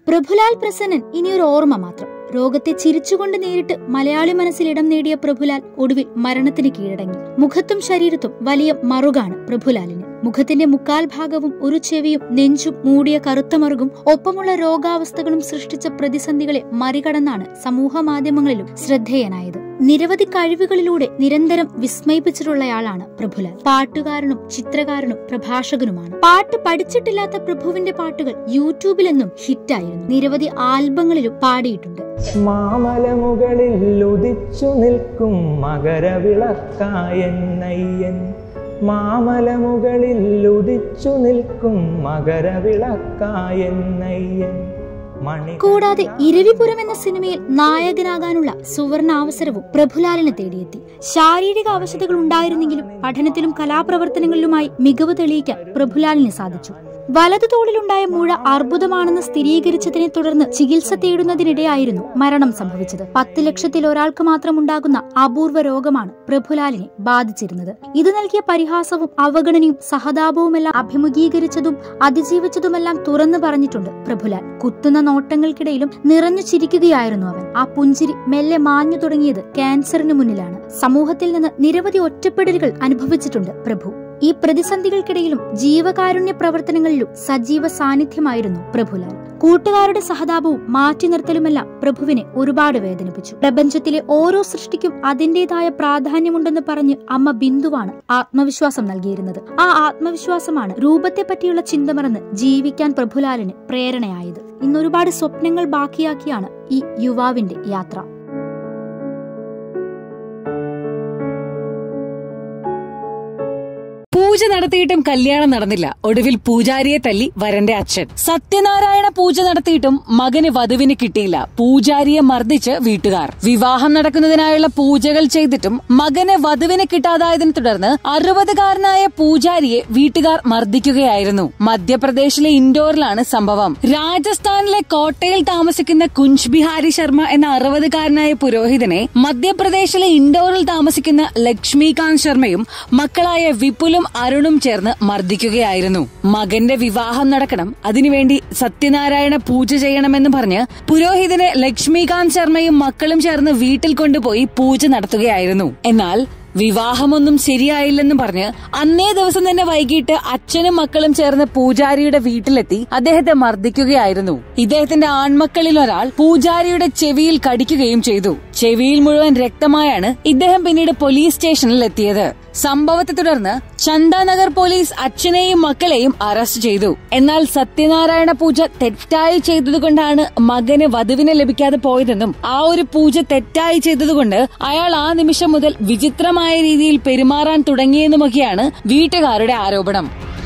പ്രഭുലാൽ പ്രസന്നൻ ഇനിയൊരു ഓർമ്മ മാത്രം രോഗത്തെ ചിരിച്ചുകൊണ്ട് നേരിട്ട് മലയാളി മനസ്സിൽ ഇടം നേടിയ പ്രഭുലാൽ ഒടുവിൽ മരണത്തിന് കീഴടങ്ങി മുഖത്തും ശരീരത്തും വലിയ മറുകാണ് പ്രഭുലാലിന് മുഖത്തിന്റെ മുക്കാൽ ഭാഗവും ഒരു ചെവിയും നെഞ്ചും മൂടിയ കറുത്ത മറുകും ഒപ്പമുള്ള രോഗാവസ്ഥകളും സൃഷ്ടിച്ച പ്രതിസന്ധികളെ മറികടന്നാണ് സമൂഹ മാധ്യമങ്ങളിലും ശ്രദ്ധേയനായത് നിരവധി കഴിവുകളിലൂടെ നിരന്തരം വിസ്മയിപ്പിച്ചിട്ടുള്ളയാളാണ് പ്രഭുലാൽ പാട്ടുകാരനും ചിത്രകാരനും പ്രഭാഷകനുമാണ് പാട്ട് പഠിച്ചിട്ടില്ലാത്ത പ്രഭുവിന്റെ പാട്ടുകൾ യൂട്യൂബിലെന്നും ഹിറ്റായിരുന്നു നിരവധി ആൽബങ്ങളിലും പാടിയിട്ടുണ്ട് മാമലമുകളിൽ ഉദിച്ചു നിൽക്കും മകരവിളക്കായെന്നയ്യൻ മാമലമുകളിൽ ഉദിച്ചു നിൽക്കും മകരവിളക്കായെന്നയ്യൻ മണി കൂടാതെ ഇരവിപുരം എന്ന സിനിമയിൽ നായകനാകാനുള്ള സുവർണ അവസരവും പ്രഭുലാലിനെ തേടിയെത്തി ശാരീരിക അവശതകൾ ഉണ്ടായിരുന്നെങ്കിലും പഠനത്തിലും കലാപ്രവർത്തനങ്ങളിലുമായി മികവ് തെളിയിക്കാൻ പ്രഭുലാലിന് സാധിച്ചു വലതു തോളിലുണ്ടായ മുഴ അർബുദമാണെന്ന് സ്ഥിരീകരിച്ചതിനെ തുടർന്ന് ചികിത്സ തേടുന്നതിനിടെയായിരുന്നു മരണം സംഭവിച്ചത് പത്ത് ലക്ഷത്തിൽ ഒരാൾക്ക് മാത്രം ഉണ്ടാകുന്ന അപൂർവ രോഗമാണ് പ്രഭുലാലിനെ ബാധിച്ചിരുന്നത് ഇത് നൽകിയ പരിഹാസവും അവഗണനയും സഹതാപവുമെല്ലാം അഭിമുഖീകരിച്ചതും അതിജീവിച്ചതുമെല്ലാം തുറന്നു പറഞ്ഞിട്ടുണ്ട് പ്രഭുലാൽ കുത്തുന്ന നോട്ടങ്ങൾക്കിടയിലും നിറഞ്ഞു ചിരിക്കുകയായിരുന്നു അവൻ ആ പുഞ്ചിരി മെല്ലെ മാഞ്ഞു തുടങ്ങിയത് ക്യാൻസറിന് മുന്നിലാണ് സമൂഹത്തിൽ നിന്ന് നിരവധി ഒറ്റപ്പെടലുകൾ അനുഭവിച്ചിട്ടുണ്ട് പ്രഭു ഈ പ്രതിസന്ധികൾക്കിടയിലും ജീവകാരുണ്യ പ്രവർത്തനങ്ങളിലും സജീവ സാന്നിധ്യമായിരുന്നു പ്രഭുലാൽ കൂട്ടുകാരുടെ സഹതാപവും മാറ്റി നിർത്തലുമെല്ലാം പ്രഭുവിനെ ഒരുപാട് വേദനിപ്പിച്ചു പ്രപഞ്ചത്തിലെ ഓരോ സൃഷ്ടിക്കും അതിന്റേതായ പ്രാധാന്യമുണ്ടെന്ന് പറഞ്ഞ് അമ്മ ബിന്ദുവാണ് ആത്മവിശ്വാസം നൽകിയിരുന്നത് ആ ആത്മവിശ്വാസമാണ് രൂപത്തെ പറ്റിയുള്ള ചിന്ത മറന്ന് ജീവിക്കാൻ പ്രഭുലാലിന് പ്രേരണയായത് ഇന്നൊരുപാട് സ്വപ്നങ്ങൾ ബാക്കിയാക്കിയാണ് ഈ യുവാവിന്റെ യാത്ര പൂജ നടത്തിയിട്ടും കല്യാണം നടന്നില്ല ഒടുവിൽ പൂജാരിയെ തല്ലി വരന്റെ അച്ഛൻ സത്യനാരായണ പൂജ നടത്തിയിട്ടും മകന് വധുവിന് കിട്ടിയില്ല പൂജാരിയെ മർദ്ദിച്ച് വീട്ടുകാർ വിവാഹം നടക്കുന്നതിനായുള്ള പൂജകൾ ചെയ്തിട്ടും മകന് വധുവിന് കിട്ടാതായതിനെ തുടർന്ന് അറുപതുകാരനായ പൂജാരിയെ വീട്ടുകാർ മർദ്ദിക്കുകയായിരുന്നു മധ്യപ്രദേശിലെ ഇൻഡോറിലാണ് സംഭവം രാജസ്ഥാനിലെ കോട്ടയിൽ താമസിക്കുന്ന കുഞ്ച് ബിഹാരി ശർമ്മ എന്ന അറുപതുകാരനായ പുരോഹിതനെ മധ്യപ്രദേശിലെ ഇൻഡോറിൽ താമസിക്കുന്ന ലക്ഷ്മികാന്ത് ശർമ്മയും മക്കളായ വിപുലും അരുണും ചേർന്ന് മർദ്ദിക്കുകയായിരുന്നു മകന്റെ വിവാഹം നടക്കണം അതിനുവേണ്ടി സത്യനാരായണ പൂജ ചെയ്യണമെന്ന് പറഞ്ഞ് പുരോഹിതന് ലക്ഷ്മികാന്ത് ശർമ്മയും മക്കളും ചേർന്ന് വീട്ടിൽ കൊണ്ടുപോയി പൂജ നടത്തുകയായിരുന്നു എന്നാൽ വിവാഹമൊന്നും ശരിയായില്ലെന്നും പറഞ്ഞ് അന്നേ ദിവസം തന്നെ വൈകിട്ട് അച്ഛനും മക്കളും ചേർന്ന് പൂജാരിയുടെ വീട്ടിലെത്തി അദ്ദേഹത്തെ മർദ്ദിക്കുകയായിരുന്നു ഇദ്ദേഹത്തിന്റെ ആൺമക്കളിൽ ഒരാൾ പൂജാരിയുടെ ചെവിയിൽ കടിക്കുകയും ചെയ്തു ചെവിയിൽ മുഴുവൻ രക്തമായാണ് ഇദ്ദേഹം പിന്നീട് പോലീസ് സ്റ്റേഷനിൽ എത്തിയത് സംഭവത്തെ തുടർന്ന് ചന്ദാനഗർ പോലീസ് അച്ഛനെയും മക്കളെയും അറസ്റ്റ് ചെയ്തു എന്നാൽ സത്യനാരായണ പൂജ തെറ്റായി ചെയ്തതുകൊണ്ടാണ് മകന് വധുവിനെ ലഭിക്കാതെ പോയതെന്നും ആ ഒരു പൂജ തെറ്റായി ചെയ്തതുകൊണ്ട് അയാൾ ആ നിമിഷം മുതൽ വിചിത്രമായ രീതിയിൽ പെരുമാറാൻ തുടങ്ങിയെന്നുമൊക്കെയാണ് വീട്ടുകാരുടെ ആരോപണം